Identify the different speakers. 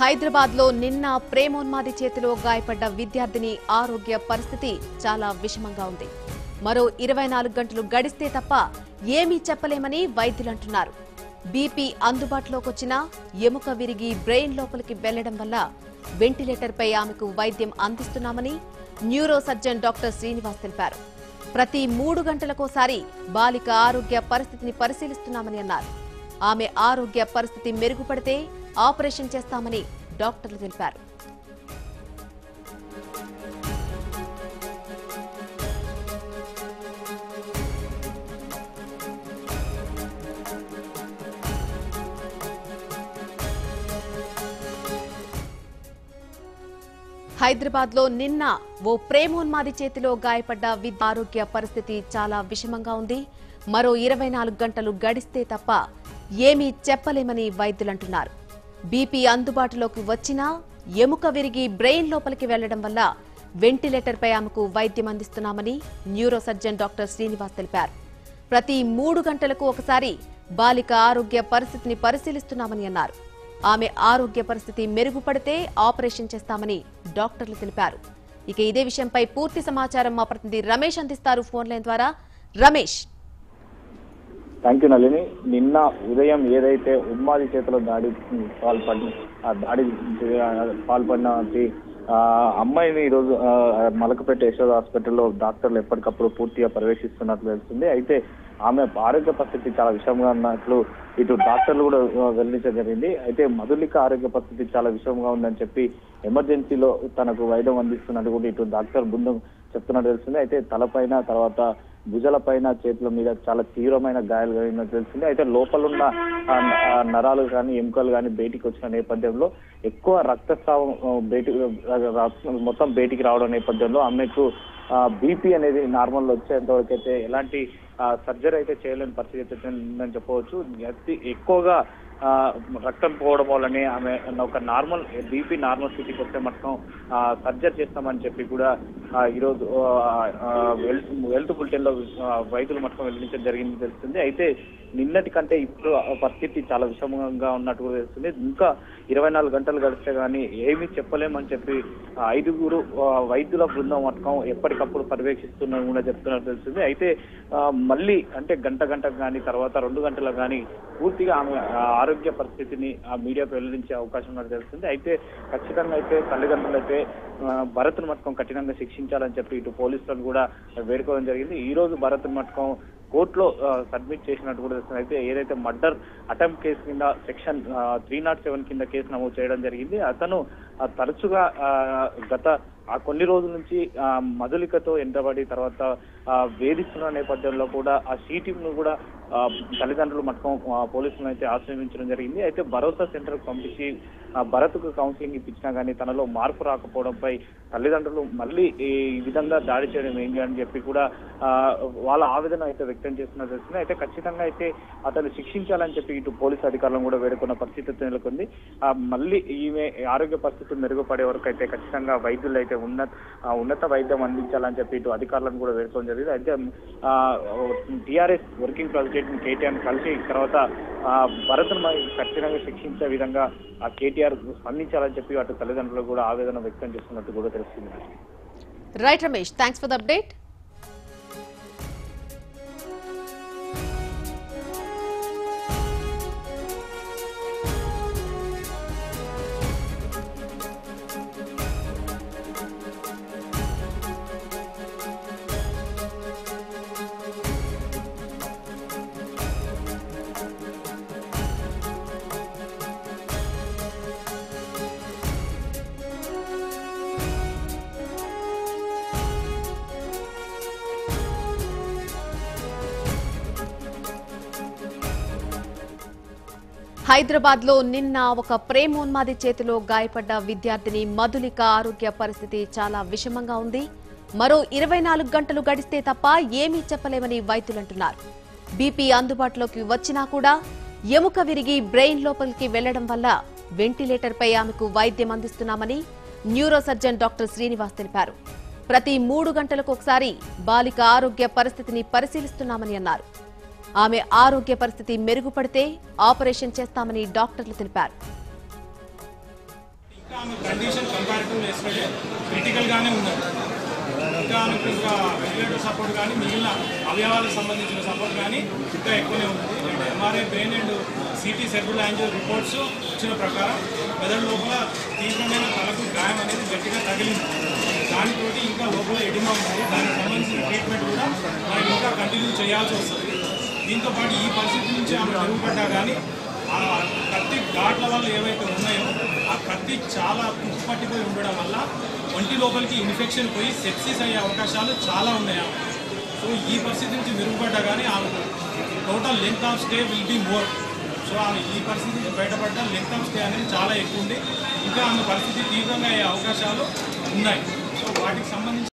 Speaker 1: హైదరాబాద్ లో నిన్న ప్రేమోన్మాది చేతిలో గాయపడ్డ విద్యార్థిని ఆరోగ్య పరిస్థితి చాలా విషమంగా ఉంది మరో ఇరవై నాలుగు గంటలు గడిస్తే తప్ప ఏమీ చెప్పలేమని వైద్యులంటున్నారు బీపీ అందుబాటులోకి వచ్చినా ఎముక విరిగి బ్రెయిన్ లోపలికి వెళ్లడం వల్ల వెంటిలేటర్పై ఆమెకు వైద్యం అందిస్తున్నామని న్యూరో సర్జన్ డాక్టర్ శ్రీనివాస్ తెలిపారు ప్రతి మూడు గంటలకోసారి బాలిక ఆరోగ్య పరిస్థితిని పరిశీలిస్తున్నామని అన్నారు ఆమె ఆరోగ్య పరిస్థితి మెరుగుపడితే ఆపరేషన్ చేస్తామని డాక్టర్లు తెలిపారు హైదరాబాద్ లో నిన్న ఓ ప్రేమోన్మాది చేతిలో గాయపడ్డ విద్య ఆరోగ్య పరిస్థితి చాలా విషమంగా ఉంది మరో ఇరవై నాలుగు గంటలు గడిస్తే తప్ప ఏమీ చెప్పలేమని వైద్యులంటున్నారు బీపీ అందుబాటులోకి వచ్చినా ఎముక విరిగి బ్రెయిన్ లోపలికి వెళ్లడం వల్ల వెంటిలేటర్పై ఆమెకు వైద్యం అందిస్తున్నామని న్యూరో సర్జన్ డాక్టర్ శ్రీనివాస్ తెలిపారు ప్రతి మూడు గంటలకు ఒకసారి బాలిక ఆరోగ్య పరిస్థితిని పరిశీలిస్తున్నామని అన్నారు ఆమె ఆరోగ్య పరిస్థితి మెరుగుపడితే ఆపరేషన్ చేస్తామని డాక్టర్లు తెలిపారు ఇక ఇదే విషయంపై పూర్తి సమాచారం మా ప్రతినిధి రమేష్ అందిస్తారు ఫోన్ లైన్ ద్వారా రమేష్
Speaker 2: థ్యాంక్ యూ నళిని నిన్న ఉదయం ఏదైతే ఉమ్మాది చేతిలో దాడి పాల్పడిన ఆ దాడి పాల్పడిన ఆ, అమ్మాయిని ఈరోజు ఆ, మలకపేట యశోద హాస్పిటల్లో డాక్టర్లు ఎప్పటికప్పుడు పూర్తిగా ప్రవేశిస్తున్నట్లు తెలుస్తుంది అయితే ఆమె ఆరోగ్య పరిస్థితి చాలా విషమంగా ఉన్నట్లు ఇటు డాక్టర్లు కూడా ఆ, వెల్లడించడం జరిగింది అయితే మధులిక ఆరోగ్య పరిస్థితి చాలా విషమంగా ఉందని చెప్పి ఎమర్జెన్సీలో తనకు వైద్యం అందిస్తున్నట్టు కూడా ఇటు డాక్టర్ బృందం చెప్తున్నట్టు తెలుస్తుంది అయితే తలపైన తర్వాత భుజాల పైన చేతుల మీద చాలా తీవ్రమైన గాయాలు కలిగినట్టు తెలిసింది అయితే లోపల ఉన్న ఆ న- ఆ నరాలు కానీ ఎముకలు కానీ బయటికి వచ్చిన నేపథ్యంలో ఎక్కువ రక్తస్రావం ఆ, బయటి ఆ, రా- మొత్తం బయటికి రావడం నేపథ్యంలో ఆమెకు బీపీ అనేది నార్మల్ వచ్చేంత వరకు అయితే ఎలాంటి సర్జరీ అయితే చేయలేని పరిస్థితి అయితే ఉందని చెప్పవచ్చు అతి ఎక్కువగా ఆ, రక్తం పోవడం వల్లనే ఆమె ఒక నార్మల్ బీపీ నార్మల్ స్థితికి వస్తే మొత్తం సర్జరీ చేస్తామని చెప్పి కూడా ఆ, ఈరోజు హెల్త్ హెల్త్ బులెటిన్ లో ఆ, వైద్యులు మొత్తం వెల్లడించడం జరిగింది తెలుస్తుంది అయితే నిన్నటి కంటే ఇప్పుడు ఆ పరిస్థితి చాలా విషమంగా ఉన్నట్టు కూడా తెలుస్తుంది ఇంకా ఇరవై నాలుగు గంటలు గడిస్తే కానీ ఏమీ చెప్పలేమని చెప్పి ఆ, ఐదుగురు ఆ, వైద్యుల బృందం మొత్తం ఎప్పటికప్పుడు పర్యవేక్షిస్తున్నా కూడా చెప్తున్నట్టు తెలుస్తుంది అయితే ఆ, మళ్ళీ అంటే గంట గంటకు కానీ తర్వాత రెండు గంటలకు కానీ పూర్తిగా ఆమె ఆ, ఆరోగ్య పరిస్థితిని ఆ మీడియాకు వెల్లడించే అవకాశం ఉన్నట్టు తెలుస్తుంది అయితే ఖచ్చితంగా అయితే తల్లిదండ్రులు అయితే ఆ, భరత్ను మట్టుకం కఠినంగా శిక్షించాలని చెప్పి ఇటు పోలీసులను కూడా వేడుకోవడం జరిగింది ఈ రోజు భరత్ మట్టుకం కోర్టులో సబ్మిట్ చేసినట్టు కూడా తెలుస్తుంది అయితే ఏదైతే మర్డర్ అటెంప్ట్ కేసు కింద సెక్షన్ త్రీ నాట్ సెవెన్ కింద కేసు నమోదు చేయడం జరిగింది అతను ఆ, తరచుగా ఆ, గత ఆ కొన్ని రోజుల నుంచి ఆ, మధులికతో ఎంటబడి తర్వాత ఆ, వేధిస్తున్న నేపథ్యంలో కూడా ఆ షీటింగ్ ను కూడా ఆ, తల్లిదండ్రులు మట్టుకం ఆ, పోలీసులను అయితే ఆశ్రయించడం జరిగింది అయితే భరోసా సెంటర్ పంపించి ఆ, భరత్కు కౌన్సిలింగ్ ఇప్పించినా కానీ తనలో మార్పు రాకపోవడంపై తల్లిదండ్రులు మళ్ళీ ఈ విధంగా దాడి చేయడం ఏంటి అని చెప్పి కూడా ఆ, వాళ్ళ ఆవేదన అయితే వ్యక్తం చేస్తున్నది తెలుస్తుంది అయితే ఖచ్చితంగా అయితే అతను శిక్షించాలని చెప్పి ఇటు పోలీసు అధికారులను కూడా వేడుకున్న పరిస్థితి అయితే నెలకొంది ఆ, మళ్ళీ ఈమె ఆరోగ్య పరిస్థితి మెరుగుపడే వరకు అయితే ఖచ్చితంగా వైద్యులు అయితే ఉన్నత ఆ, ఉన్నత వైద్యం అందించాలని చెప్పి ఇటు అధికారులను కూడా వేడుకోవడం జరిగింది అయితే టిఆర్ఎస్ వర్కింగ్ ప్రెసిడెంట్ కేటీఆర్ కలిసి తర్వాత ఆ, భరత్ను మరి ఖచ్చితంగా శిక్షించే విధంగా ఆ కేటీఆర్ స్పందించాలని చెప్పి అటు తల్లిదండ్రులు కూడా ఆవేదన వ్యక్తం చేస్తున్నట్టు కూడా తెలుస్తుంది
Speaker 1: right Ramesh thanks for the update Hyderabad లో నిన్న ఒక ప్రేమోన్మాది చేతిలో గాయపడ్డ విద్యార్థిని మధులిక ఆరోగ్య పరిస్థితి చాలా విషమంగా ఉంది మరో ఇరవై నాలుగు గంటలు గడిస్తే తప్ప ఏమీ చెప్పలేమని వైద్యులంటున్నారు బీపీ అందుబాటులోకి వచ్చినా కూడా ఎముక విరిగి బ్రెయిన్ లోపలికి వెళ్లడం వల్ల వెంటిలేటర్పై ఆమెకు వైద్యం అందిస్తున్నామని న్యూరో సర్జన్ డాక్టర్ శ్రీనివాస్ తెలిపారు ప్రతి మూడు గంటలకు ఒకసారి బాలిక ఆరోగ్య పరిస్థితిని పరిశీలిస్తున్నామని అన్నారు ఆమె ఆరోగ్య పరిస్థితి మెరుగుపడితే ఆపరేషన్ చేస్తామని డాక్టర్లు తెలిపారు
Speaker 3: ఆమె కండిషన్ కంపారిటివ్ ఎస్టర్డే క్రిటికల్గానే ఉన్నది ఇంకా ఆమెకు ఇంకా వెంటిలేటర్ సపోర్ట్ కానీ మిగిలిన అవయవాలకు సంబంధించిన సపోర్ట్ కానీ ఇంకా ఎక్కువనే ఉంది and MRI brain and CT cerebral angio reports వచ్చిన ప్రకారం మెదడు లోపల తీవ్రమైన తలకు గాయం అనేది గట్టిగా తగిలింది దానితోటి ఇంకా లోపల ఎడిమా ఉంది దానికి సంబంధించిన ట్రీట్మెంట్ కూడా మనం ఇంకా కంటిన్యూ చేయాల్సి వస్తుంది దీంతో పాటు ఈ పరిస్థితి నుంచి ఆమె మెరుగుపడ్డా కానీ ఆ కత్తి ఘాట్ల వల్ల ఏవైతే ఉన్నాయో ఆ కత్తి చాలా పుచ్చు పట్టిపోయి ఉండడం వల్ల ఒంటి లోపలికి ఇన్ఫెక్షన్ పోయి సెప్సిస్ అయ్యే అవకాశాలు చాలా ఉన్నాయి ఆమె. సో ఈ పరిస్థితి నుంచి మెరుగుపడ్డా కానీ ఆమె total length of stay will be more so ఆమె ఈ పరిస్థితి నుంచి బయటపడ్డ లెంత్ ఆఫ్ స్టే అనేది చాలా ఎక్కువ ఉంది ఇంకా ఆమె పరిస్థితి తీవ్రంగా అయ్యే అవకాశాలు ఉన్నాయి సో వాటికి సంబంధించి